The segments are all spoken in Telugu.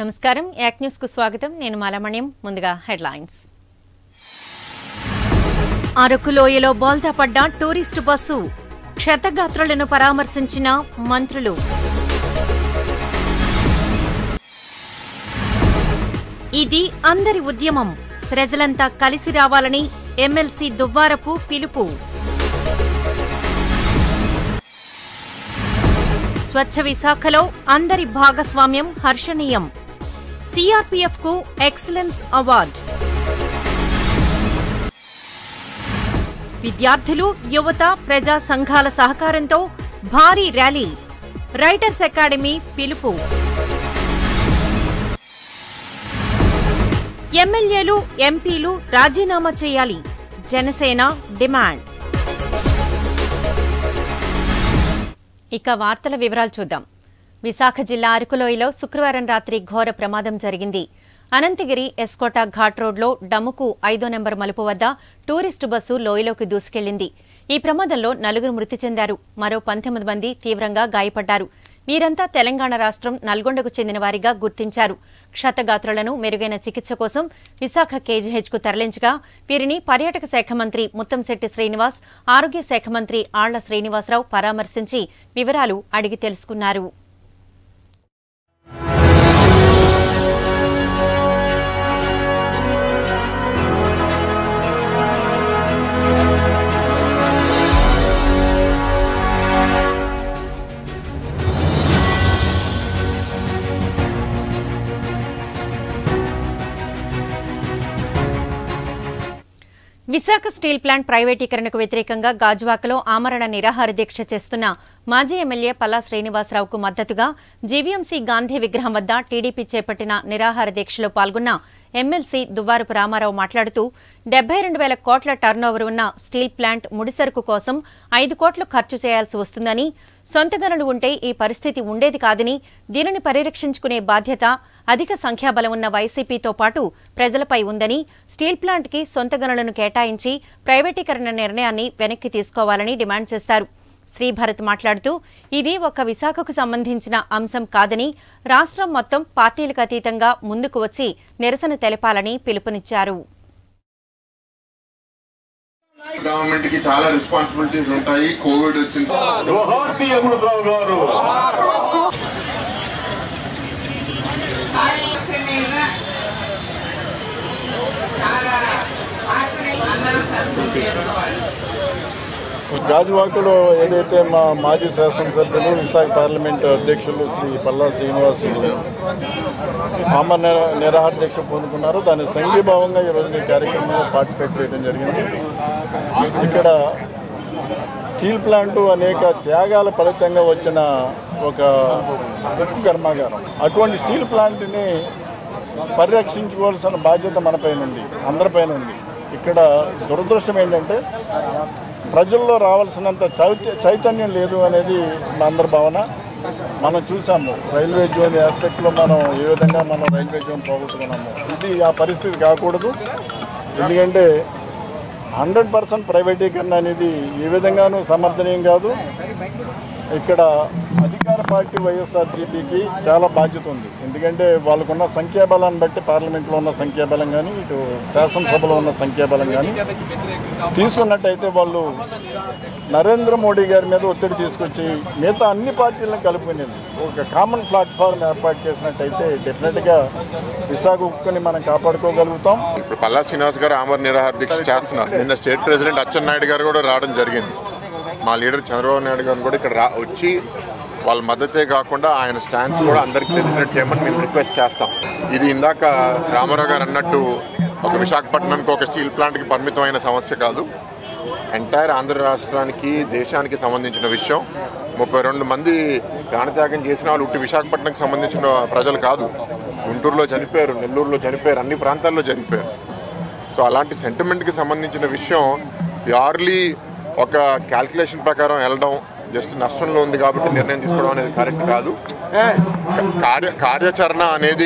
నమస్కారం యాక్ న్యూస్ కు స్వాగతం నేను మాలమణ్యం ముందుగా హెడ్లైన్స్ అరకులోయలో బోల్తా పడ్డ టూరిస్టు బస్సు క్షతగాత్రులను పరామర్శించిన మంత్రులు ఇది అందరి ఉద్యమం ప్రజలంతా కలిసి రావాలని ఎమ్మెల్సీ దువ్వారపు పిలుపు స్వచ్ఛ విశాఖలో అందరి భాగస్వామ్యం హర్షణీయం సిఆర్పీఎఫ్ కు ఎక్సలెన్స్ అవార్డ్ విద్యార్థులు యువత ప్రజా సంఘాల సహకారంతో భారీ ర్యాలీ రైటర్స్ అకాడమీ పిలుపు ఎమ్మెల్యేలు ఎంపీలు రాజీనామా చేయాలి జనసేన డిమాండ్ ఇక వార్తల వివరాలు చూద్దాం విశాఖ జిల్లా అరకులోయలో శుక్రవారం రాత్రి ఘోర ప్రమాదం జరిగింది అనంతగిరి ఎస్కోట ఘాట్ రోడ్లో డమ్ముకు ఐదో నెంబర్ మలుపు వద్ద టూరిస్టు బస్సు లోయలోకి దూసుకెళ్లింది ఈ ప్రమాదంలో నలుగురు మృతి చెందారు మరో పంతొమ్మిది మంది తీవ్రంగా గాయపడ్డారు వీరంతా తెలంగాణ రాష్ట్రం నల్గొండకు చెందిన వారిగా గుర్తించారు క్షతగాత్రులను మెరుగైన చికిత్స కోసం విశాఖ కేజీహెచ్కు తరలించగా వీరిని పర్యాటక శాఖ మంత్రి ముత్తంశెట్టి శ్రీనివాస్ ఆరోగ్య శాఖ మంత్రి ఆళ్ల శ్రీనివాసరావు పరామర్శించి వివరాలు అడిగి తెలుసుకున్నారు విశాఖ స్టీల్ ప్లాంట్ ప్రైవేటీకరణకు వ్యతిరేకంగా గాజువాకలో ఆమరణ నిరాహార దీక్ష చేస్తున్న మాజీ ఎమ్మెల్యే పల్లా శ్రీనివాసరావుకు మద్దతుగా జీవీఎంసీ గాంధీ విగ్రహం వద్ద టీడీపీ చేపట్టిన నిరాహార దీక్షలో పాల్గొన్న ఎమ్మెల్సీ దువ్వారపు రామారావు మాట్లాడుతూ డెబ్బై రెండు వేల కోట్ల టర్నోవర్ ఉన్న స్టీల్ ప్లాంట్ ముడిసరుకు కోసం ఐదు కోట్లు ఖర్చు చేయాల్సి వస్తుందని సొంత గనులు ఉంటే ఈ పరిస్థితి ఉండేది కాదని దీనిని పరిరక్షించుకునే బాధ్యత అధిక సంఖ్యాబలం ఉన్న వైసీపీతో పాటు ప్రజలపై ఉందని స్టీల్ ప్లాంట్కి సొంత గనులను కేటాయించి ప్రైవేటీకరణ నిర్ణయాన్ని వెనక్కి తీసుకోవాలని డిమాండ్ చేశారు శ్రీభరత్ మాట్లాడుతూ ఇది ఒక విశాఖకు సంబంధించిన అంశం కాదని రాష్ట్రం మొత్తం పార్టీలకు అతీతంగా ముందుకు వచ్చి నిరసన తెలపాలని పిలుపునిచ్చారు గవర్నమెంట్ కి చాలా రెస్పాన్సిబిలిటీస్ ఉంటాయి కోవిడ్ వచ్చింది జోహార్ పి అమృతరావు గారు గాజువాకలో ఏదైతే మా మాజీ శాసనసభ్యులు విశాఖ పార్లమెంట్ అధ్యక్షులు శ్రీ పల్లా శ్రీనివాసులు ఆమె నిరాహార దీక్ష పొందుకున్నారో దాని సంఘీభావంగా ఈరోజు ఈ కార్యక్రమంలో పార్టిసిపేట్ చేయడం జరిగింది ఇక్కడ స్టీల్ ప్లాంటు అనేక త్యాగాల ఫలితంగా వచ్చిన ఒక ఉక్కు కర్మాగారం అటువంటి స్టీల్ ప్లాంట్ని పరిరక్షించుకోవాల్సిన బాధ్యత మనపైన ఉంది అందరిపైన ఉంది ఇక్కడ దురదృష్టం ఏంటంటే ప్రజల్లో రావాల్సినంత చైత చైతన్యం లేదు అనేది మా అందరి భావన మనం చూసాము రైల్వే జోన్ ఆస్పెక్ట్లో మనం ఏ విధంగా మనం రైల్వే జోన్ పోగొట్టుకున్నాము ఇది ఆ పరిస్థితి కాకూడదు ఎందుకంటే హండ్రెడ్ పర్సెంట్ ప్రైవేటీకరణ అనేది ఏ విధంగానూ సమర్థనీయం కాదు ఇక్కడ అధికార పార్టీ వైఎస్ఆర్సీపీకి చాలా బాధ్యత ఉంది ఎందుకంటే వాళ్ళకున్న సంఖ్యాబలాన్ని బట్టి పార్లమెంట్లో ఉన్న సంఖ్యాబలం కానీ ఇటు శాసనసభలో ఉన్న సంఖ్యాబలం కానీ తీసుకున్నట్టయితే వాళ్ళు నరేంద్ర మోడీ గారి మీద ఒత్తిడి తీసుకొచ్చి మిగతా అన్ని పార్టీలను కలుపుకునేది ఒక కామన్ ప్లాట్ఫామ్ ఏర్పాటు చేసినట్టయితే డెఫినెట్గా విశాఖ ఉక్కుని మనం కాపాడుకోగలుగుతాం ఇప్పుడు పల్లా శ్రీనివాస్ గారు ఆమర నిరాహార దీక్ష చేస్తున్నారు నిన్న స్టేట్ ప్రెసిడెంట్ అచ్చెన్నాయుడు గారు కూడా రావడం జరిగింది మా లీడర్ చంద్రబాబు నాయుడు గారు కూడా ఇక్కడ రా వచ్చి వాళ్ళ మద్దతే కాకుండా ఆయన స్టాండ్స్ కూడా అందరికీ తెలిసినట్టు చేయమని మేము రిక్వెస్ట్ చేస్తాం ఇది ఇందాక రామారావు గారు అన్నట్టు ఒక విశాఖపట్నానికి ఒక స్టీల్ ప్లాంట్కి పరిమితమైన సమస్య కాదు ఎంటైర్ ఆంధ్ర రాష్ట్రానికి దేశానికి సంబంధించిన విషయం ముప్పై రెండు మంది ప్రాణత్యాగం చేసిన వాళ్ళు ఉట్టి విశాఖపట్నంకి సంబంధించిన ప్రజలు కాదు గుంటూరులో చనిపోయారు నెల్లూరులో చనిపోయారు అన్ని ప్రాంతాల్లో చనిపోయారు సో అలాంటి సెంటిమెంట్కి సంబంధించిన విషయం ప్యూర్లీ ఒక క్యాల్కులేషన్ ప్రకారం వెళ్ళడం జస్ట్ నష్టంలో ఉంది కాబట్టి నిర్ణయం తీసుకోవడం అనేది కరెక్ట్ కాదు కార్య కార్యాచరణ అనేది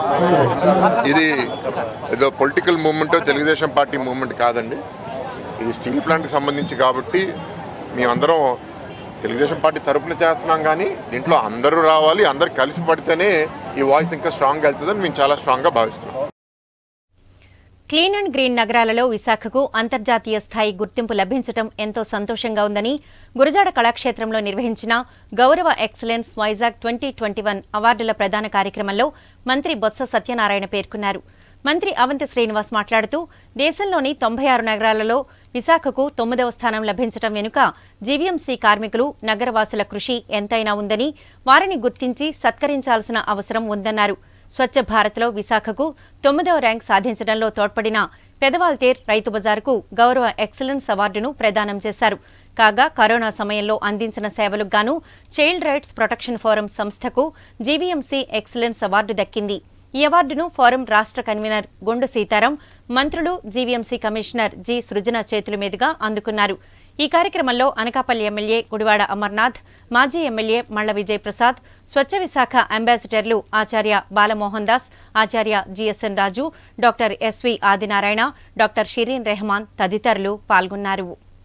ఇది ఏదో political movement Telugu Desam party movement కాదండి ఇది స్టీల్ ప్లాంట్కి సంబంధించి కాబట్టి మేమందరం తెలుగుదేశం పార్టీ తరపున చేస్తున్నాం కానీ దీంట్లో అందరూ రావాలి అందరూ కలిసి పడితేనే ఈ వాయిస్ ఇంకా స్ట్రాంగ్ వెళ్తుందని మేము చాలా స్ట్రాంగ్గా భావిస్తున్నాం క్లీన్ అండ్ గ్రీన్ నగరాలలో విశాఖకు అంతర్జాతీయ స్థాయి గుర్తింపు లభించడం ఎంతో సంతోషంగా ఉందని గురజాడ కళాక్షేత్రంలో నిర్వహించిన గౌరవ excellence Vizag twenty twenty one అవార్డుల ప్రదాన కార్యక్రమంలో మంత్రి బొత్స సత్యనారాయణ పేర్కొన్నారు మంత్రి అవంతి శ్రీనివాస్ మాట్లాడుతూ దేశంలోని తొంభై ఆరు నగరాలలో విశాఖకు తొమ్మిదవ స్థానం లభించడం వెనుక జీవీఎంసీ కార్మికులు నగరవాసుల కృషి ఎంతైనా ఉందని వారిని గుర్తించి సత్కరించాల్సిన అవసరం ఉందన్నారు స్వచ్ఛ భారత్లో విశాఖకు తొమ్మిదవ ర్యాంక్ సాధించడంలో తోడ్పడిన పెదవాల్తేర్ రైతు బజార్కు గౌరవ ఎక్సలెన్స్ అవార్డును ప్రదానం చేశారు కాగా కరోనా సమయంలో అందించిన సేవలకు గాను చైల్డ్ రైట్స్ ప్రొటెక్షన్ ఫోరం సంస్థకు జీవీఎంసీ ఎక్సలెన్స్ అవార్డు దక్కింది ఈ అవార్డును ఫోరం రాష్ట్ర కన్వీనర్ గుండు సీతారాం మంత్రులు జీవీఎంసీ కమిషనర్ జి సృజన చేతుల మీదుగా అందుకున్నారు ఈ కార్యక్రమంలో అనకాపల్లి ఎమ్మెల్యే గుడివాడ అమర్నాథ్ మాజీ ఎమ్మెల్యే మళ్ల విజయ్ ప్రసాద్ స్వచ్ఛ విశాఖ అంబాసిడర్లు Acharya Balamohan Das Acharya GSN Raju doctor SV Adinarayana doctor Shireen Rehman తదితరులు పాల్గొన్నారు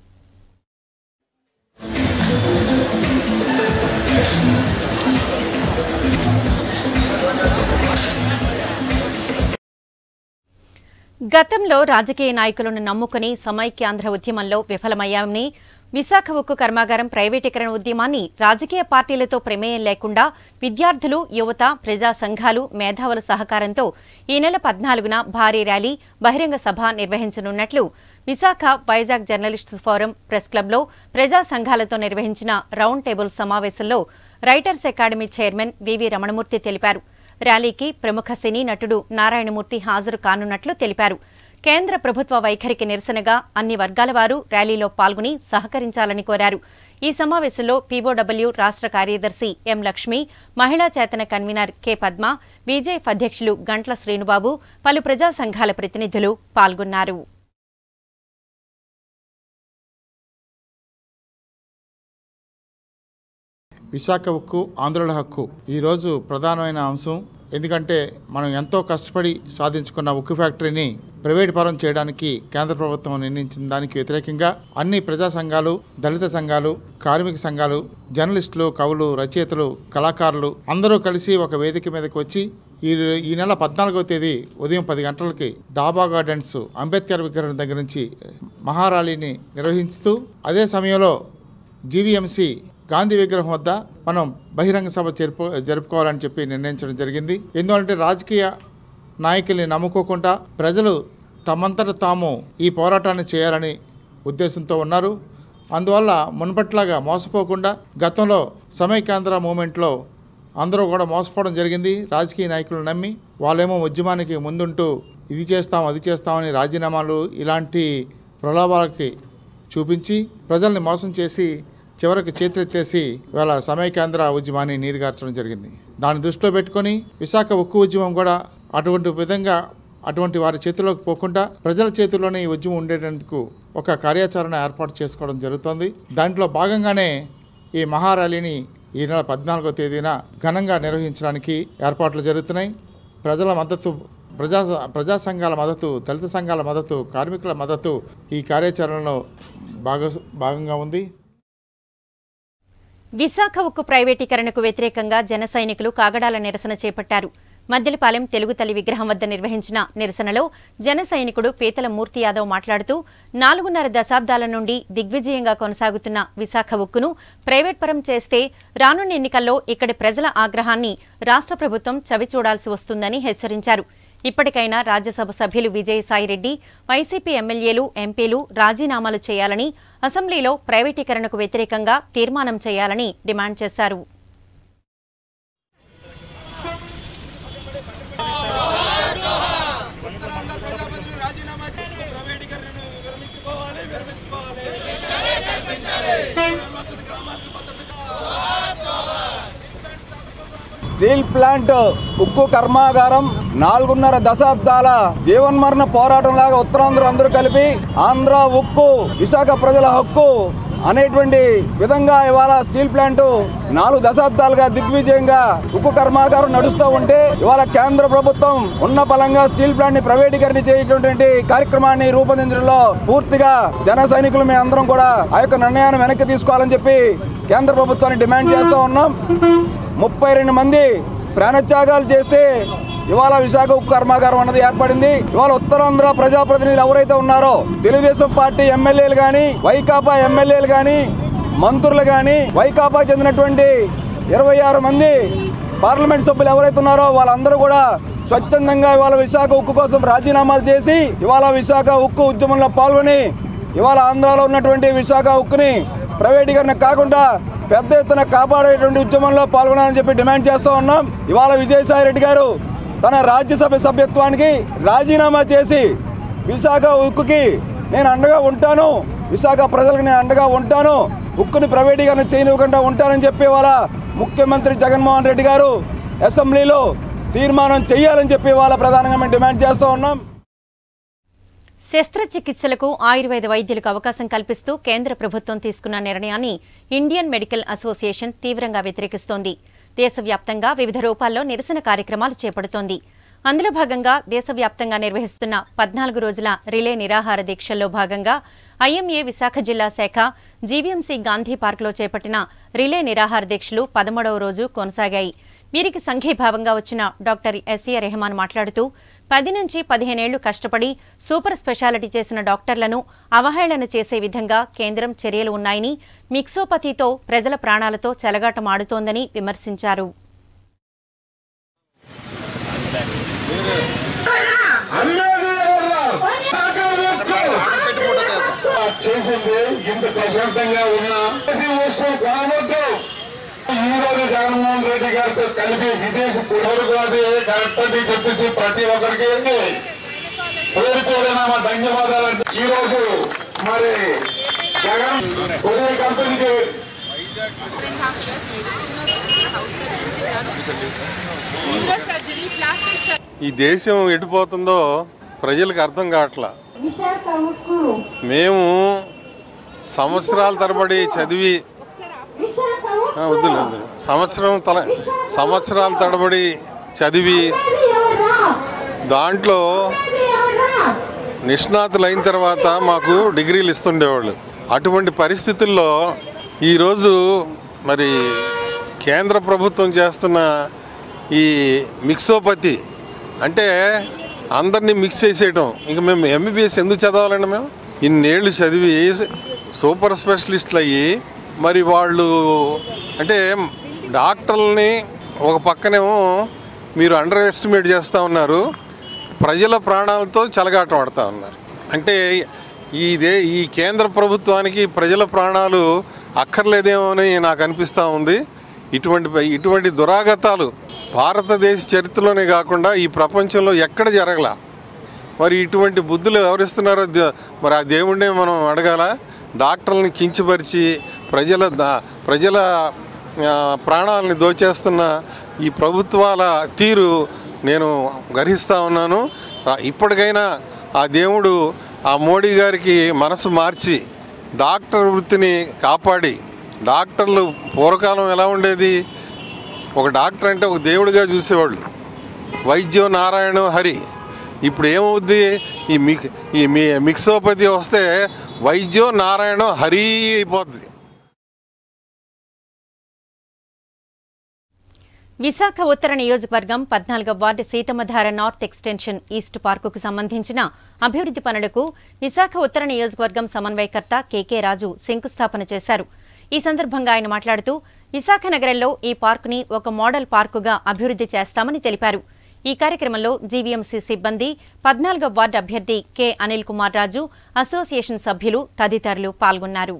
గతంలో రాజకీయ నాయకులను నమ్ముకుని సమైక్యాంధ్ర ఉద్యమంలో విఫలమయ్యామని విశాఖ ఉక్కు కర్మాగారం ప్రైవేటీకరణ ఉద్యమాన్ని రాజకీయ పార్టీలతో ప్రమేయం లేకుండా విద్యార్థులు యువత ప్రజా సంఘాలు మేధావుల సహకారంతో ఈ నెల పద్నాలుగున భారీ ర్యాలీ బహిరంగ సభ నిర్వహించనున్నట్లు Visakha Vizag journalist forum press క్లబ్లో ప్రజా సంఘాలతో నిర్వహించిన రౌండ్ టేబుల్ సమావేశంలో writers academy chairman VV Ramanamurthy తెలిపారు ర్యాలీకి ప్రముఖ సినీ నటుడు నారాయణమూర్తి హాజరు కానున్నట్లు తెలిపారు కేంద్ర ప్రభుత్వ వైఖరికి నిరసనగా అన్ని వర్గాల వారు ర్యాలీలో పాల్గొని సహకరించాలని కోరారు ఈ సమావేశంలో పీఓడబ్ల్యూ రాష్ట్ర కార్యదర్శి ఎం లక్ష్మి మహిళా చేతన కన్వీనర్ కె పద్మ బీజేఎఫ్ అధ్యక్షులు గంట్ల శ్రీనుబాబు పలు ప్రజా సంఘాల ప్రతినిధులు పాల్గొన్నారు విశాఖ ఉక్కు ఆంధ్రుల హక్కు ఈరోజు ప్రధానమైన అంశం ఎందుకంటే మనం ఎంతో కష్టపడి సాధించుకున్న ఉక్కు ఫ్యాక్టరీని ప్రైవేట్ పరం చేయడానికి కేంద్ర ప్రభుత్వం నిర్ణయించిన దానికి వ్యతిరేకంగా అన్ని ప్రజా సంఘాలు దళిత సంఘాలు కార్మిక సంఘాలు జర్నలిస్టులు కవులు రచయితలు కళాకారులు అందరూ కలిసి ఒక వేదిక మీదకి వచ్చి ఈ ఈ నెల పద్నాలుగవ తేదీ ఉదయం పది గంటలకి డాబా గార్డెన్స్ అంబేద్కర్ విగ్రహం దగ్గర నుంచి మహారాలీని నిర్వహిస్తూ అదే సమయంలో జీవీఎంసీ గాంధీ విగ్రహం వద్ద మనం బహిరంగ సభ జరుపు జరుపుకోవాలని చెప్పి నిర్ణయించడం జరిగింది ఎందుకంటే రాజకీయ నాయకుల్ని నమ్ముకోకుండా ప్రజలు తమంతట తాము ఈ పోరాటాన్ని చేయాలని ఉద్దేశంతో ఉన్నారు అందువల్ల మునుపట్లాగా మోసపోకుండా గతంలో సమైక్యాంధ్ర మూమెంట్లో అందరూ కూడా మోసపోవడం జరిగింది రాజకీయ నాయకులు నమ్మి వాళ్ళేమో ఉద్యమానికి ముందుంటూ ఇది చేస్తాం అది చేస్తామని రాజీనామాలు ఇలాంటి ప్రలోభాలకి చూపించి ప్రజల్ని మోసం చేసి చివరికి చేతులెత్తేసి ఇవాళ సమైక్యాంధ్ర ఉద్యమాన్ని నీరుగార్చడం జరిగింది దాన్ని దృష్టిలో పెట్టుకొని విశాఖ ఉక్కు ఉద్యమం కూడా అటువంటి విధంగా అటువంటి వారి చేతిలోకి పోకుండా ప్రజల చేతుల్లోనే ఈ ఉద్యమం ఉండేటందుకు ఒక కార్యాచరణ ఏర్పాటు చేసుకోవడం జరుగుతోంది దాంట్లో భాగంగానే ఈ మహారాలీని ఈ నెల పద్నాలుగో తేదీన ఘనంగా నిర్వహించడానికి ఏర్పాట్లు జరుగుతున్నాయి ప్రజల మద్దతు ప్రజా ప్రజా సంఘాల మద్దతు దళిత సంఘాల మద్దతు కార్మికుల మద్దతు ఈ కార్యాచరణలో భాగ భాగంగా ఉంది విశాఖ ఉక్కు ప్రైవేటీకరణకు వ్యతిరేకంగా జన సైనికులు కాగడాల నిరసన చేపట్టారు మద్దెలపాలెం తెలుగు తల్లి విగ్రహం వద్ద నిర్వహించిన నిరసనలో జన సైనికుడు పీతల మూర్తి యాదవ్ మాట్లాడుతూ నాలుగున్నర దశాబ్దాల నుండి దిగ్విజయంగా కొనసాగుతున్న విశాఖ ఉక్కును ప్రైవేట్ పరం చేస్తే రానున్న ఎన్నికల్లో ఇక్కడి ప్రజల ఆగ్రహాన్ని రాష్ట్ర ప్రభుత్వం చవిచూడాల్సి వస్తుందని హెచ్చరించారు ఇప్పటికైనా రాజ్యసభ సభ్యులు విజయసాయిరెడ్డి వైసీపీ ఎమ్మెల్యేలు ఎంపీలు రాజీనామాలు చేయాలని అసెంబ్లీలో ప్రైవేటీకరణకు వ్యతిరేకంగా తీర్మానం చేయాలని డిమాండ్ చేశారు స్టీల్ ప్లాంట్ ఉక్కు కర్మాగారం నాలుగున్నర దశాబ్దాల జీవన్మరణ పోరాటం లాగా ఉత్తరాంధ్ర అందరూ కలిపి ఆంధ్ర ఉక్కు విశాఖ ప్రజల హక్కు అనేటువంటి విధంగా ఇవాళ స్టీల్ ప్లాంట్ నాలుగు దశాబ్దాలుగా దిగ్విజయంగా ఉక్కు కర్మాగారం నడుస్తూ ఉంటే ఇవాళ కేంద్ర ప్రభుత్వం ఉన్న బలంగా స్టీల్ ప్లాంట్ ని ప్రైవేటీకరణ చేయటువంటి కార్యక్రమాన్ని రూపొందించడంలో పూర్తిగా జన సైనికులు మేము అందరం కూడా ఆ యొక్క నిర్ణయాన్ని వెనక్కి తీసుకోవాలని చెప్పి కేంద్ర ప్రభుత్వాన్ని డిమాండ్ చేస్తూ ఉన్నాం ముప్పై రెండు మంది ప్రాణత్యాగాలు చేస్తే ఇవాళ విశాఖ ఉక్కు కర్మాగారం అన్నది ఏర్పడింది ఇవాళ ఉత్తరాంధ్ర ప్రజాప్రతినిధులు ఎవరైతే ఉన్నారో తెలుగుదేశం పార్టీ ఎమ్మెల్యేలు కానీ వైకాపా ఎమ్మెల్యేలు కానీ మంత్రులు కానీ వైకాపా చెందినటువంటి ఇరవై ఆరు మంది పార్లమెంట్ సభ్యులు ఎవరైతే ఉన్నారో వాళ్ళందరూ కూడా స్వచ్ఛందంగా ఇవాళ విశాఖ ఉక్కు కోసం రాజీనామాలు చేసి ఇవాళ విశాఖ ఉక్కు ఉద్యమంలో పాల్గొని ఇవాళ ఆంధ్రాలో ఉన్నటువంటి విశాఖ ఉక్కుని ప్రైవేటీకరణ కాకుండా పెద్ద ఎత్తున కాపాడేటువంటి ఉద్యమంలో పాల్గొనాలని చెప్పి డిమాండ్ చేస్తూ ఉన్నాం ఇవాళ విజయసాయి రెడ్డి గారు తన రాజ్యసభ సభ్యత్వానికి రాజీనామా చేసి విశాఖ ఉక్కుకి నేను అండగా ఉంటాను విశాఖ ప్రజలకు నేను అండగా ఉంటాను ఉక్కుని ప్రైవేటీకరణ చేయనివ్వకుండా ఉంటానని చెప్పి వాళ్ళ ముఖ్యమంత్రి జగన్మోహన్ రెడ్డి గారు అసెంబ్లీలో తీర్మానం చేయాలని చెప్పి వాళ్ళ ప్రధానంగా మేము డిమాండ్ చేస్తూ ఉన్నాం శస్త్రచికిత్సలకు ఆయుర్వేద వైద్యులకు అవకాశం కల్పిస్తూ కేంద్ర ప్రభుత్వం తీసుకున్న నిర్ణయాన్ని ఇండియన్ మెడికల్ అసోసియేషన్ తీవ్రంగా వ్యతిరేకిస్తోంది దేశవ్యాప్తంగా వివిధ రూపాల్లో నిరసన కార్యక్రమాలు చేపడుతోంది అందులో భాగంగా దేశవ్యాప్తంగా నిర్వహిస్తున్న పద్నాలుగు రోజుల రిలే నిరాహార దీక్షల్లో భాగంగా ఐఎంఏ విశాఖ జిల్లా శాఖ జీవీఎంసీ గాంధీ పార్కులో చేపట్టిన రిలే నిరాహార దీక్షలు పదమూడవ రోజు కొనసాగాయి వీరికి సంఘీభావంగా వచ్చిన డాక్టర్ ఎస్ఏ రెహమాన్ మాట్లాడుతూ పది నుంచి పదిహేనేళ్లు కష్టపడి సూపర్ స్పెషాలిటీ చేసిన డాక్టర్లను అవహేళన చేసే విధంగా కేంద్రం చర్యలు ఉన్నాయని మిక్సోపతితో ప్రజల ప్రాణాలతో చెలగాటమాడుతోందని విమర్శించారు చేసింది ఇంత ప్రశాంతంగా ఉన్నా ప్రతి వస్తువు కొనవద్దు ఈ రోజు జగన్మోహన్ రెడ్డి గారితో కలిపి విదేశీ పురుగు అది కరెక్ట్ అని చెప్పేసి ప్రతి ఒక్కరికి పేరు పేరున మా ధన్యవాదాలు అంటే ఈ రోజు మరి జగన్ కొరియర్ కంపెనీకి న్యూరో సర్జరీ ప్లాస్టిక్ సర్జరీ ఈ దేశం ఎటుపోతుందో ప్రజలకు అర్థం కావట్లా మేము సంవత్సరాల తరబడి చదివి ఆ, వద్దులే వద్దులే సంవత్సరం తల సంవత్సరాల తరబడి చదివి దాంట్లో నిష్ణాతులు అయిన తర్వాత మాకు డిగ్రీలు ఇస్తుండేవాళ్ళు అటువంటి పరిస్థితుల్లో ఈరోజు మరి కేంద్ర ప్రభుత్వం చేస్తున్న ఈ మిక్సోపతి అంటే అందరినీ మిక్స్ చేసేయటం ఇంక మేము ఎంబీబీఎస్ ఎందుకు చదవాలండి మేము ఇన్నేళ్ళు చదివి సూపర్ స్పెషలిస్టులు అయ్యి మరి వాళ్ళు అంటే డాక్టర్లని ఒక పక్కనేమో మీరు అండర్ ఎస్టిమేట్ చేస్తూ ఉన్నారు ప్రజల ప్రాణాలతో చెలగాటం ఆడుతూ ఉన్నారు అంటే ఇదే ఈ కేంద్ర ప్రభుత్వానికి ప్రజల ప్రాణాలు అక్కర్లేదేమో అని నాకు అనిపిస్తూ ఉంది ఇటువంటి ఇటువంటి దురాగతాలు భారతదేశ చరిత్రలోనే కాకుండా ఈ ప్రపంచంలో ఎక్కడ జరగల మరి ఇటువంటి బుద్ధులు ఎవరిస్తున్నారో దే- మరి ఆ దేవుణ్ణే మనం అడగాల డాక్టర్లని కించపరిచి ప్రజల దా- ప్రజల ఆ, ప్రాణాలని దోచేస్తున్న ఈ ప్రభుత్వాల తీరు నేను గర్హిస్తూ ఉన్నాను ఆ, ఇప్పటికైనా ఆ దేవుడు ఆ మోడీ గారికి మనసు మార్చి డాక్టర్ వృత్తిని కాపాడి డాక్టర్లు పూర్వకాలం ఎలా ఉండేది ఒక డాక్టర్ అంటే ఒక దేవుడిగా చూసేవాళ్ళు వైద్యో నారాయణ హరి ఇప్పుడు ఏమవుద్ది ఈ మిక్ ఈ మీ మిక్సోపతి వస్తే వైద్యో నారాయణ హరి అయిపోద్ది విశాఖ ఉత్తర నియోజకవర్గం పద్నాలుగవ ward Seethammadhara north extension east పార్కుకు సంబంధించిన అభివృద్ధి పనులకు విశాఖ ఉత్తర నియోజకవర్గం సమన్వయకర్త కెకే రాజు శంకుస్థాపన చేశారు ఈ సందర్భంగా ఆయన మాట్లాడుతూ విశాఖ నగరంలో ఈ పార్కుని ఒక మోడల్ పార్కుగా అభివృద్ధి చేస్తామని తెలిపారు ఈ కార్యక్రమంలో జీవీఎంసీ సిబ్బంది పద్నాలుగవ వార్డు అభ్యర్థి కె అనిల్ కుమార్ రాజు అసోసియేషన్ సభ్యులు తదితరులు పాల్గొన్నారు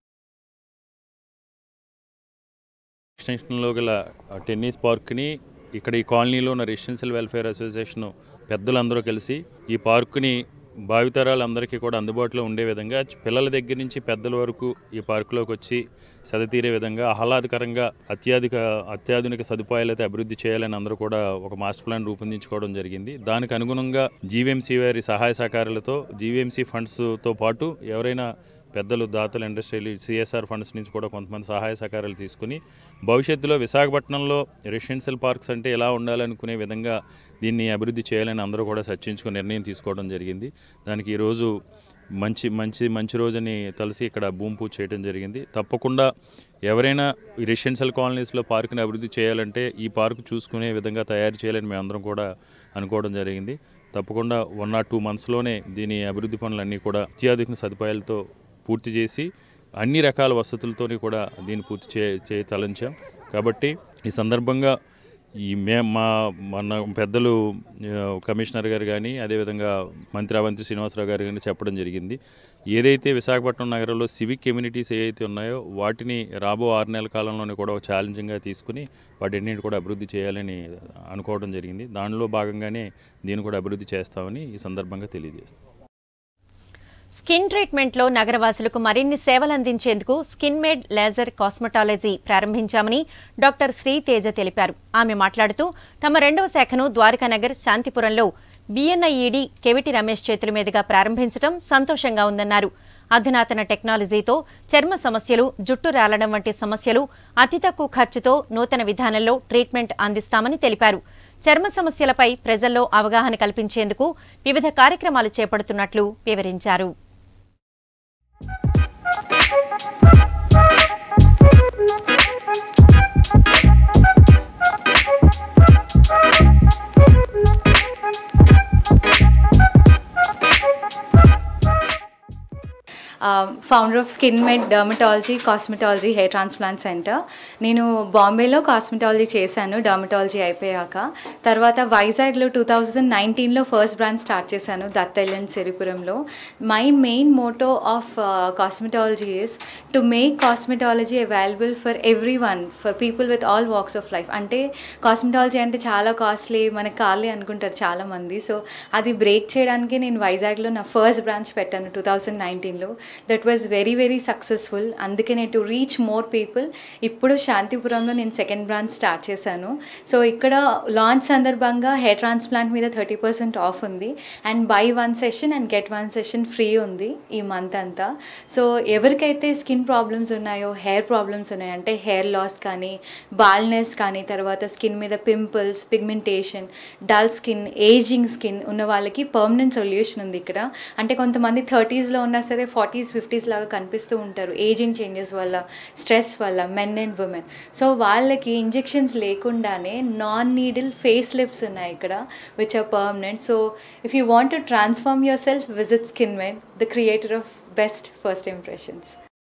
ఎక్స్టెన్షన్లో గల ఆ టెన్నిస్ పార్క్ని ఇక్కడ ఈ కాలనీలో ఉన్న రెసిడెన్షియల్ వెల్ఫేర్ అసోసియేషన్ పెద్దలందరూ కలిసి ఈ పార్కుని భావితరాలందరికీ కూడా అందుబాటులో ఉండే విధంగా చ- పిల్లల దగ్గర నుంచి పెద్దల వరకు ఈ పార్కులోకి వచ్చి సదతీరే విధంగా ఆహ్లాదకరంగా అత్యాధిక అత్యాధునిక సదుపాయాలైతే అభివృద్ధి చేయాలని అందరూ కూడా ఒక మాస్టర్ ప్లాన్ రూపొందించుకోవడం జరిగింది దానికి అనుగుణంగా జీవీఎంసీ వారి సహాయ సహకారాలతో జీవీఎంసీ ఫండ్స్తో పాటు ఎవరైనా పెద్దలు దాతలు ఇండస్ట్రియల్ సిఎస్ఆర్ ఫండ్స్ నుంచి కూడా కొంతమంది సహాయ సహకారాలు తీసుకుని భవిష్యత్తులో విశాఖపట్నంలో రెసిడెన్షియల్ పార్క్స్ అంటే ఎలా ఉండాలనుకునే విధంగా దీన్ని అభివృద్ధి చేయాలని అందరూ కూడా చర్చించుకుని నిర్ణయం తీసుకోవడం జరిగింది దానికి ఈరోజు మంచి మంచి మంచి రోజుని తలసి ఇక్కడ భూమి పూజ చేయడం జరిగింది తప్పకుండా ఎవరైనా ఈ రెసిడెన్షియల్ కాలనీస్లో పార్కుని అభివృద్ధి చేయాలంటే ఈ పార్కు చూసుకునే విధంగా తయారు చేయాలని మేమందరం కూడా అనుకోవడం జరిగింది తప్పకుండా వన్ ఆర్ టూ మంత్స్లోనే దీని అభివృద్ధి పనులన్నీ కూడా అత్యాధునిక సదుపాయాలతో పూర్తి చేసి అన్ని రకాల వసతులతోని కూడా దీన్ని పూర్తి చే చే తలంచాం కాబట్టి ఈ సందర్భంగా ఈ మే మా మన పెద్దలు ఆ, కమిషనర్ గారు కానీ అదేవిధంగా మంత్రి అవంతి శ్రీనివాసరావు గారు కానీ చెప్పడం జరిగింది ఏదైతే విశాఖపట్నం నగరంలో సివిక్ కమ్యూనిటీస్ ఏవైతే ఉన్నాయో వాటిని రాబో ఆరు నెలల కాలంలోనే కూడా ఒక ఛాలెంజింగ్గా తీసుకుని వాటిన్నింటి కూడా అభివృద్ధి చేయాలని అనుకోవడం జరిగింది దానిలో భాగంగానే దీన్ని కూడా అభివృద్ధి చేస్తామని ఈ సందర్భంగా తెలియజేస్తాం స్కిన్ ట్రీట్మెంట్లో నగరవాసులకు మరిన్ని సేవలు అందించేందుకు స్కిన్ మేడ్ లేజర్ కాస్మెటాలజీ ప్రారంభించామని డాక్టర్ శ్రీతేజ తెలిపారు ఆమె మాట్లాడుతూ తమ రెండవ శాఖను ద్వారకానగర్ శాంతిపురంలో బిఎన్ఐఈడి కెవిటి రమేష్ చేతుల మీదుగా ప్రారంభించడం సంతోషంగా ఉందన్నారు అధునాతన టెక్నాలజీతో చర్మ సమస్యలు జుట్టు రాలడం వంటి సమస్యలు అతి తక్కువ ఖర్చుతో నూతన విధానంలో ట్రీట్మెంట్ అందిస్తామని తెలిపారు చర్మ సమస్యలపై ప్రజల్లో అవగాహన కల్పించేందుకు వివిధ కార్యక్రమాలు చేపడుతున్నట్లు వివరించారు founder of Skin Med dermatology cosmetology hair transplant centre నేను బాంబేలో కాస్మెటాలజీ చేశాను డర్మటాలజీ అయిపోయాక తర్వాత వైజాగ్లో టూ థౌజండ్ నైన్టీన్లో ఫస్ట్ బ్రాంచ్ స్టార్ట్ చేశాను దత్తైలండ్ సిరిపురంలో my main motto of cosmetology is to make cosmetology available for everyone for people with all walks of life అంటే కాస్మెటాలజీ అంటే చాలా కాస్ట్లీ మనకి కాలే అనుకుంటారు చాలామంది సో అది బ్రేక్ చేయడానికి నేను వైజాగ్లో నా ఫస్ట్ బ్రాంచ్ పెట్టాను టూ థౌజండ్ నైన్టీన్లో that was very very successful అందుకే నేను టు రీచ్ మోర్ పీపుల్ ఇప్పుడు శాంతిపురంలో నేను సెకండ్ బ్రాంచ్ స్టార్ట్ చేశాను సో ఇక్కడ లాంచ్ సందర్భంగా హెయిర్ ట్రాన్స్ప్లాంట్ మీద థర్టీ పర్సెంట్ ఆఫ్ ఉంది and buy one session and get one session free ఉంది ఈ మంత్ అంతా సో ఎవరికైతే స్కిన్ ప్రాబ్లమ్స్ ఉన్నాయో హెయిర్ ప్రాబ్లమ్స్ ఉన్నాయో అంటే హెయిర్ లాస్ కానీ బాల్నెస్ కానీ తర్వాత స్కిన్ మీద pimples pigmentation dull skin ageing skin ఉన్న వాళ్ళకి పర్మనెంట్ సొల్యూషన్ ఉంది ఇక్కడ అంటే కొంతమంది థర్టీస్లో ఉన్నా సరే ఫార్టీస్ ఫిఫ్టీస్ లాగా కనిపిస్తూ ఉంటారు ఏజింగ్ చేంజెస్ వల్ల స్ట్రెస్ వల్ల మెన్ అండ్ ఉమెన్ సో వాళ్ళకి ఇంజెక్షన్స్ లేకుండానే నాన్ నీడిల్ ఫేస్ లిఫ్ట్స్ ఉన్నాయి ఇక్కడ which are permanent so if you want to transform yourself visit Skin Med the creator of best first impressions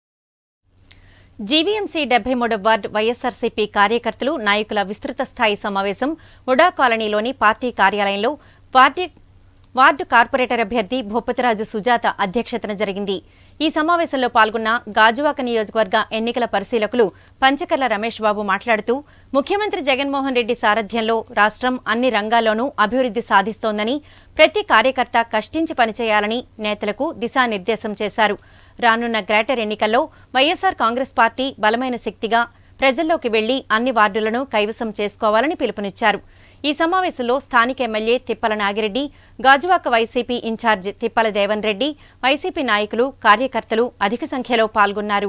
GVMC డెబ్బై మూడవ వార్డు వైఎస్సార్సీపీ కార్యకర్తలు నాయకుల విస్తృత స్థాయి సమావేశం ఉడా కాలనీలోని పార్టీ కార్యాలయంలో పార్టీ వార్డు కార్పొరేటర్ అభ్యర్థి భూపతిరాజు సుజాత అధ్యక్షతన జరిగింది ఈ సమావేశంలో పాల్గొన్న గాజువాక నియోజకవర్గ ఎన్నికల పరిశీలకులు పంచకర్ల రమేష్ బాబు మాట్లాడుతూ ముఖ్యమంత్రి జగన్మోహన్ రెడ్డి సారథ్యంలో రాష్ట్రం అన్ని రంగాల్లోనూ అభివృద్ధి సాధిస్తోందని ప్రతి కార్యకర్త కష్టించి పనిచేయాలని నేతలకు దిశానిర్దేశం చేశారు రానున్న గ్రేటర్ ఎన్నికల్లో వైఎస్సార్ కాంగ్రెస్ పార్టీ బలమైన శక్తిగా ప్రజల్లోకి వెళ్లి అన్ని వార్డులను కైవసం చేసుకోవాలని పిలుపునిచ్చారు ఈ సమావేశంలో స్థానిక MLA Tippala Nagireddy Gajuwaka YCP incharge Tippala Devan Reddy YCP నాయకులు కార్యకర్తలు అధిక సంఖ్యలో పాల్గొన్నారు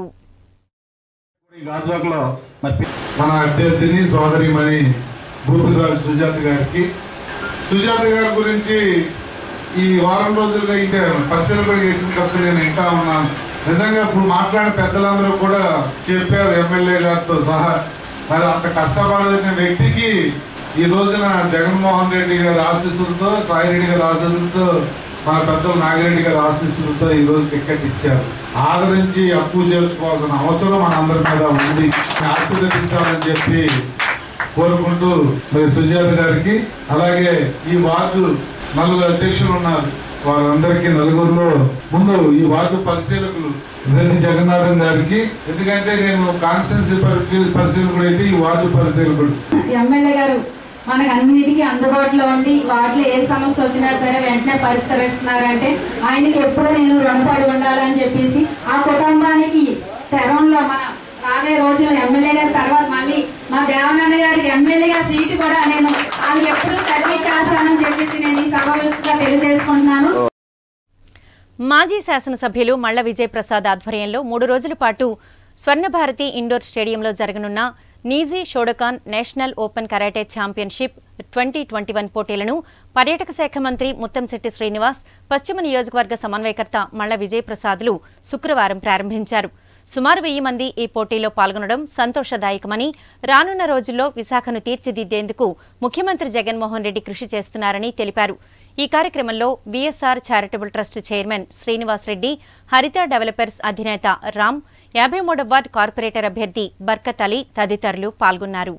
గాజువాకలో మరి మన అభ్యర్థిని సోదరిమణి భూపతిరాజు సుజాత గారికి సుజాత గారి గురించి ఈ వారం రోజులుగా ఇంకా పరిశీలన కూడా చేసిన తర్వాత నేను వింటా ఉన్నాను నిజంగా ఇప్పుడు మాట్లాడిన పెద్దలందరూ కూడా చెప్పారు ఎమ్మెల్యే గారితో సహా మరి అంత కష్టపడిన వ్యక్తికి ఈ రోజున జగన్మోహన్ రెడ్డి గారి ఆశీస్సులతో సాయిరెడ్డి గారి ఆశీస్సులతో మన పెద్దలు నాగిరెడ్డి గారి ఆశీస్సులతో ఈ రోజు టికెట్ ఇచ్చారు ఆదరించి అప్పు చేర్చుకోవాల్సిన అవసరం మన అందరి మీద ఉంది ఆశీర్వదించాలని చెప్పి కోరుకుంటూ మరి సుజాత గారికి అలాగే ఈ వార్డు నలుగురు అధ్యక్షులు ఉన్నారు వారందరికీ నలుగురిలో ముందు ఈ వార్డు పరిశీలకులు రెడ్డి జగన్నాథన్ గారికి ఎందుకంటే నేను కాన్స్టిట్యున్సీ పరిశీలకుడు అయితే ఈ వార్డు పరిశీలకుడు ఎమ్మెల్యే గారు మనకు అన్నిటికీ అందుబాటులో ఉండి వాటిలో ఏ సమస్య వచ్చినా సరే వెంటనే పరిష్కరిస్తున్నారంటే ఆయనకి ఎప్పుడు నేను రుణపడి ఉండాలని చెప్పేసి ఆ కుటుంబానికి తెరంలో మన రాబోయే రోజుల్లో ఎమ్మెల్యే గారి తర్వాత మళ్ళీ మా దేవనాన్న గారికి ఎమ్మెల్యేగా సీటు కూడా నేను వాళ్ళకి ఎప్పుడు సర్వీస్ చేస్తానని చెప్పేసి నేను ఈ సభ తెలియజేసుకుంటున్నాను మాజీ శాసనసభ్యులు మళ్ల విజయప్రసాద్ ఆధ్వర్యంలో మూడు రోజుల పాటు స్వర్ణభారతి ఇండోర్ స్టేడియంలో జరగనున్న నీజీ Shotokan national open karate championship twenty twenty one పోటీలను పర్యాటక శాఖ మంత్రి ముత్తంశెట్టి శ్రీనివాస్ పశ్చిమ నియోజకవర్గ సమన్వయకర్త మల్ల విజయప్రసాద్లు శుక్రవారం ప్రారంభించారు సుమారు వెయ్యి మంది ఈ పోటీలో పాల్గొనడం సంతోషదాయకమని రానున్న రోజుల్లో విశాఖను తీర్చిదిద్దేందుకు ముఖ్యమంత్రి జగన్మోహన్ రెడ్డి కృషి చేస్తున్నారని తెలిపారు ఈ కార్యక్రమంలో VSR charitable trust chairman Srinivas Reddy Haritha developers అధినేత రామ్ యాభై మూడవ వార్డ్ కార్పొరేటర్ అభ్యర్థి బర్కత్ అలీ తదితరులు పాల్గొన్నారు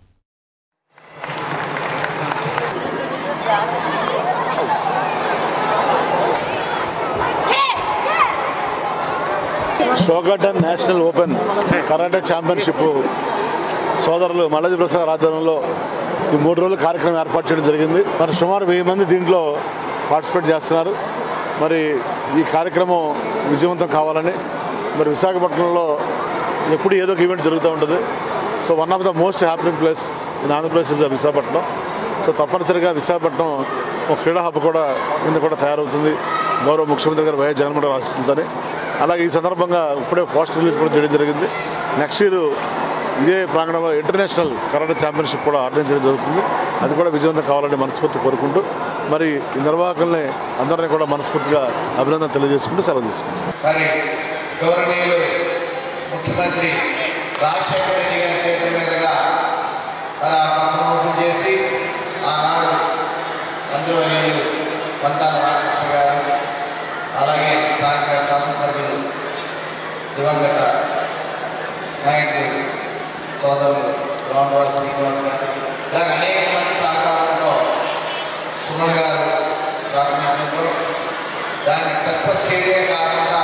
Shotokan national open karate championship సోదరులు మల్లజి ప్రసాద్ ఆధ్వర్యంలో ఈ మూడు రోజుల కార్యక్రమం ఏర్పాటు చేయడం జరిగింది మరి సుమారు వెయ్యి మంది దీంట్లో పార్టిసిపేట్ చేస్తున్నారు మరి ఈ కార్యక్రమం విజయవంతం కావాలని మరి విశాఖపట్నంలో ఎప్పుడు ఏదో ఒక ఈవెంట్ జరుగుతూ ఉంటుంది so one of the most happening place in Andhra Pradesh is Visakhapatnam so తప్పనిసరిగా విశాఖపట్నం ఒక క్రీడా హబ్ కూడా కింద కూడా తయారవుతుంది గౌరవ ముఖ్యమంత్రి గారు వైఎస్ జగన్మోహన్ రెడ్డి రాస్తుందని అలాగే ఈ సందర్భంగా ఇప్పుడే పోస్ట్ రిలీజ్ కూడా చేయడం జరిగింది నెక్స్ట్ ఇయర్ ఇదే ప్రాంగణంలో ఇంటర్నేషనల్ కరాటే ఛాంపియన్షిప్ కూడా ఆర్గనైజ్ చేయడం జరుగుతుంది అది కూడా విజయవంతం కావాలని మనస్ఫూర్తి కోరుకుంటూ మరి ఈ నిర్వాహకుల్ని అందరినీ కూడా మనస్ఫూర్తిగా అభినందన తెలియజేసుకుంటూ సెలవు తీసుకుంటాం మరి గౌరవనీయులు ముఖ్యమంత్రి రాజశేఖర రెడ్డి గారి చేతుల మీదుగా మరి ఆ పక్కన ఓపెన్ చేసి ఆనాడు మంత్రివర్యులు పంతాల రామకృష్ణ గారు అలాగే స్థానిక శాసనసభ్యులు దివంగత నాయకులు సోదరులు రామరాజు శ్రీనివాస్ గారు ఇలాగ అనేక మంది సహకారంతో సుమన్ గారు ప్రాతినిధ్యంలో దాన్ని సక్సెస్ చేయడమే కాకుండా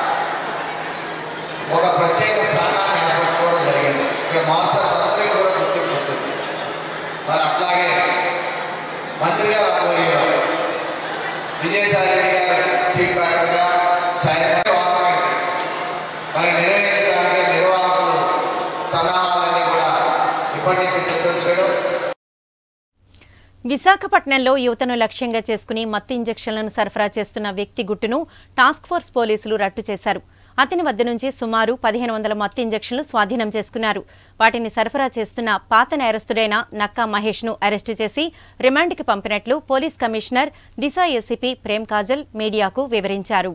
ఒక ప్రత్యేక స్థానాన్ని ఏర్పరచుకోవడం జరిగింది ఇక్కడ మాస్టర్స్ అందరికీ కూడా గుర్తింపు వచ్చింది మరి అట్లాగే మంత్రి గారు ఆధ్వర్యంలో విజయసాయి రెడ్డి గారు చీఫ్ బ్యాటర్గా చైర్మన్ గవర్నమెంట్ మరి నిర్వహించడానికి నిర్వాహకులు సన్నాహాలన్నీ కూడా ఇప్పటి నుంచి సిద్ధం చేయడం విశాఖపట్నంలో యువతను లక్ష్యంగా చేసుకుని మత్తు ఇంజెక్షన్లను సరఫరా చేస్తున్న వ్యక్తి గుట్టును టాస్క్ ఫోర్స్ పోలీసులు రట్టు చేశారు అతని వద్ద నుంచి సుమారు పదిహేను వందల మత్తు ఇంజెక్షన్లు స్వాధీనం చేసుకున్నారు వాటిని సరఫరా చేస్తున్న పాత నేరస్తుడైన నక్కా మహేష్ను అరెస్టు చేసి రిమాండ్కి పంపినట్లు police commissioner Disha ACP Prem Kajal మీడియాకు వివరించారు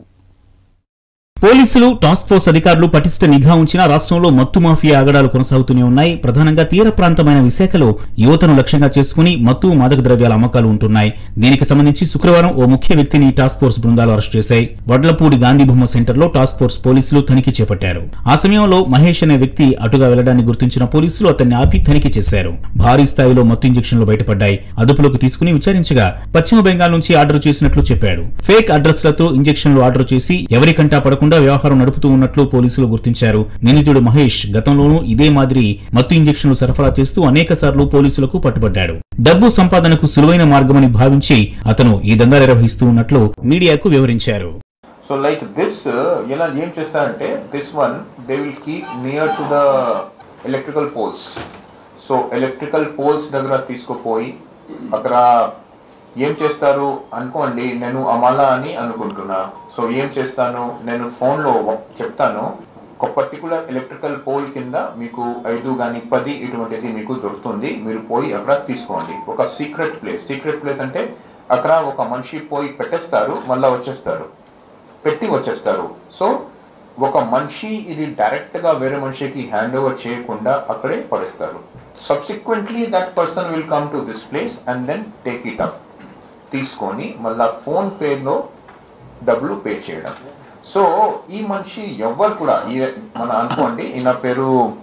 పోలీసులు టాస్క్ ఫోర్స్ అధికారులు పటిష్ట నిఘా ఉంచిన రాష్ట్రంలో మత్తు మాఫియా ఆగడాలు కొనసాగుతూనే ఉన్నాయి ప్రధానంగా తీర ప్రాంతమైన విశాఖలో యువతను లక్ష్యంగా చేసుకుని మత్తు మాదక ద్రవ్యాల అమ్మకాలు ఉంటున్నాయి దీనికి సంబంధించి శుక్రవారం ఓ ముఖ్య వ్యక్తిని టాస్క్ ఫోర్స్ బృందాలు అరెస్ట్ చేశాయి వడ్లపూడి గాంధీ బొమ్మ సెంటర్లో టాస్క్ ఫోర్స్ పోలీసులు తనిఖీ చేపట్టారు ఆ సమయంలో మహేష్ అనే వ్యక్తి అటుగా వెళ్లడాన్ని గుర్తించిన పోలీసులు అతన్ని ఆపి తనిఖీ చేశారు భారీ స్థాయిలో మత్తు ఇంజెక్షన్లు బయటపడ్డాయి అదుపులోకి తీసుకుని విచారించగా పశ్చిమ బెంగాల్ నుంచి ఆర్డర్ చేసినట్లు చెప్పాడు ఫేక్ అడ్రస్లతో ఇంజెక్షన్లు ఆర్డర్ చేసి ఎవరికంటా పడకుండా వ్యవహారం నడుపుతూ ఉన్నట్లు పోలీసులు గుర్తించారు నిందితుడు మహేష్ గతంలోనూ ఇదే మాదిరి మత్తు ఇంజెక్షన్లు సరఫరా చేస్తూ అనేక సార్లు పోలీసులకు పట్టుబడ్డాడు డబ్బు సంపాదనకు సులువైన మార్గమని భావించి అతను ఈ దందా నిర్వహిస్తూ ఉన్నట్లు మీడియాకు వివరించారు సో లైక్ దిస్ ఇలా ఏం చేస్తారంటే this one they will keep near to the electrical poles so electrical poles దగ్గర తీసుకుపోయి అక్కడ ఏం చేస్తారు అనుకోండి నేను అమలా అని అనుకుంటున్నా సో ఏం చేస్తాను నేను ఫోన్లో చెప్తాను ఒక పర్టికులర్ ఎలక్ట్రికల్ పోల్ కింద మీకు ఐదు కానీ పది ఇటువంటిది మీకు దొరుకుతుంది మీరు పోయి అక్కడ తీసుకోండి ఒక సీక్రెట్ ప్లేస్ సీక్రెట్ ప్లేస్ అంటే అక్కడ ఒక మనిషి పోయి పెట్టేస్తారు మళ్ళీ వచ్చేస్తారు పెట్టి వచ్చేస్తారు సో ఒక మనిషి ఇది డైరెక్ట్ గా వేరే మనిషికి హ్యాండ్ ఓవర్ చేయకుండా అక్కడే పడేస్తారు subsequently that person will come to this place and then take it up తీసుకొని మళ్ళా ఫోన్ పేలో డబ్బులు పే చేయడం సో ఈ మనిషి ఎవ్వరు కూడా ఈ- మన అనుకోండి ఈయన పేరు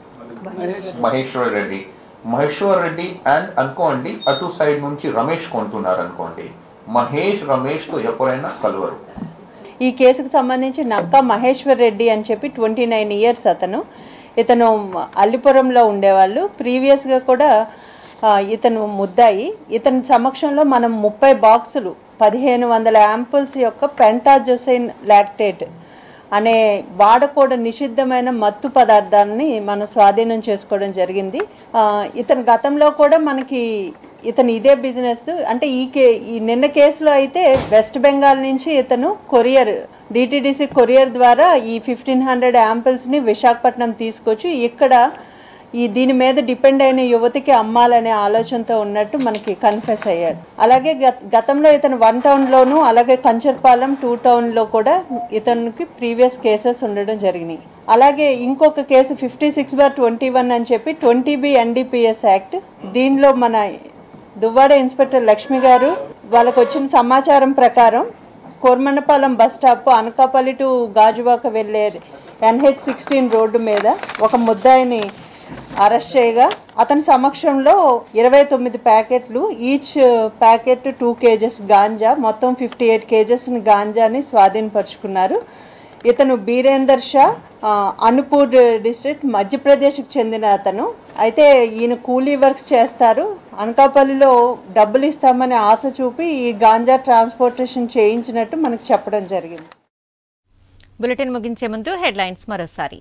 మహేశ్వర్ రెడ్డి మహేశ్వర్ రెడ్డి అండ్ అనుకోండి అటు సైడ్ నుంచి రమేష్ కొంటున్నారు అనుకోండి మహేష్ రమేష్ తో ఎప్పుడైనా కలవరు ఈ కేసుకు సంబంధించి నక్కా మహేశ్వర్ రెడ్డి అని చెప్పి ట్వంటీ నైన్ ఇయర్స్ అతను ఇతను అల్లిపురంలో ఉండేవాళ్ళు ప్రీవియస్గా కూడా ఆ, ఇతను ముద్దాయి ఇతని సమక్షంలో మనం ముప్పై బాక్సులు పదిహేను వందల యాంపుల్స్ యొక్క పెంటాజోసైన్ లాక్టేట్ అనే వాడకూడ నిషిద్ధమైన మత్తు పదార్థాన్ని మనం స్వాధీనం చేసుకోవడం జరిగింది ఆ, ఇతను గతంలో కూడా మనకి ఇతను ఇదే బిజినెస్ అంటే ఈ కే ఈ నిన్న కేసులో అయితే వెస్ట్ బెంగాల్ నుంచి ఇతను కొరియర్ డిటిడిసి కొరియర్ ద్వారా ఈ ఫిఫ్టీన్ హండ్రెడ్ యాంపిల్స్ని విశాఖపట్నం తీసుకొచ్చి ఇక్కడ ఈ దీని మీద డిపెండ్ అయిన యువతికి అమ్మాలనే ఆలోచనతో ఉన్నట్టు మనకి కన్ఫెస్ అయ్యాడు అలాగే గత గతంలో ఇతను వన్ టౌన్లోను అలాగే కంచర్పాలెం టూ టౌన్లో కూడా ఇతనికి ప్రీవియస్ కేసెస్ ఉండడం జరిగినాయి అలాగే ఇంకొక case fifty six bar twenty one అని చెప్పి ట్వంటీ బి ఎన్డీపీఎస్ యాక్ట్ దీనిలో మన దువ్వాడ ఇన్స్పెక్టర్ లక్ష్మి గారు వాళ్ళకు వచ్చిన సమాచారం ప్రకారం Kormannapalem bus stop Anakapalli to Gajuwaka వెళ్ళే ఎన్హెచ్ సిక్స్టీన్ రోడ్డు మీద ఒక ముద్దాయిని అరెస్ట్ చేయగా అతని సమక్షంలో ఇరవై తొమ్మిది ప్యాకెట్లు each packet two kgs ganja మొత్తం ఫిఫ్టీ ఎయిట్ కేజెస్ గాంజాని స్వాధీనపరుచుకున్నారు ఇతను బీరేందర్ షా ఆ, అనుపూర్ డిస్ట్రిక్ట్ మధ్యప్రదేశ్కి చెందిన అతను అయితే ఈయన కూలీ వర్క్స్ చేస్తారు అనకాపల్లిలో డబ్బులు ఇస్తామని ఆశ చూపి ఈ గాంజా ట్రాన్స్పోర్టేషన్ చేయించినట్టు మనకు చెప్పడం జరిగింది బులెటిన్ ముగించే ముందు హెడ్లైన్స్ మరోసారి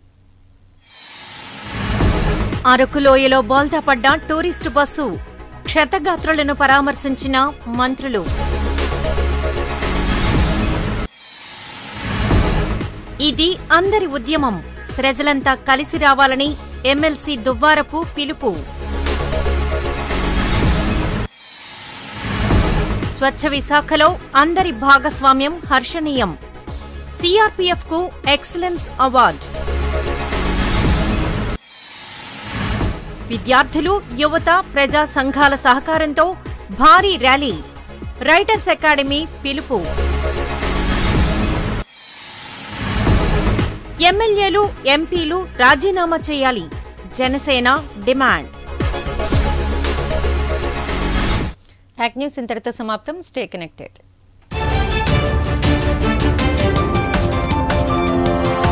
అరకు లోయలో బోల్తా పడ్డ టూరిస్టు బస్సు క్షతగాత్రులను పరామర్శించిన మంత్రులు ఇది అందరి ఉద్యమం ప్రజలంతా కలిసి రావాలని ఎమ్మెల్సీ దువ్వారపు పిలుపు స్వచ్ఛ విశాఖలో అందరి భాగస్వామ్యం హర్షణీయం సిఆర్పీఎఫ్ కు ఎక్సలెన్స్ అవార్డ్ విద్యార్థులు యువత ప్రజా సంఘాల సహకారంతో భారీ ర్యాలీ రైటర్స్ అకాడమీ పిలుపు ఎమ్మెల్యేలు ఎంపీలు రాజీనామా చేయాలి జనసేన డిమాండ్ యాక్ న్యూస్ ఇంతటితో సమాప్తం స్టే కనెక్టెడ్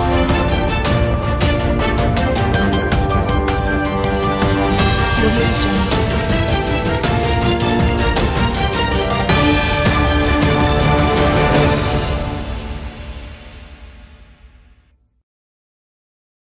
Audio Jungle.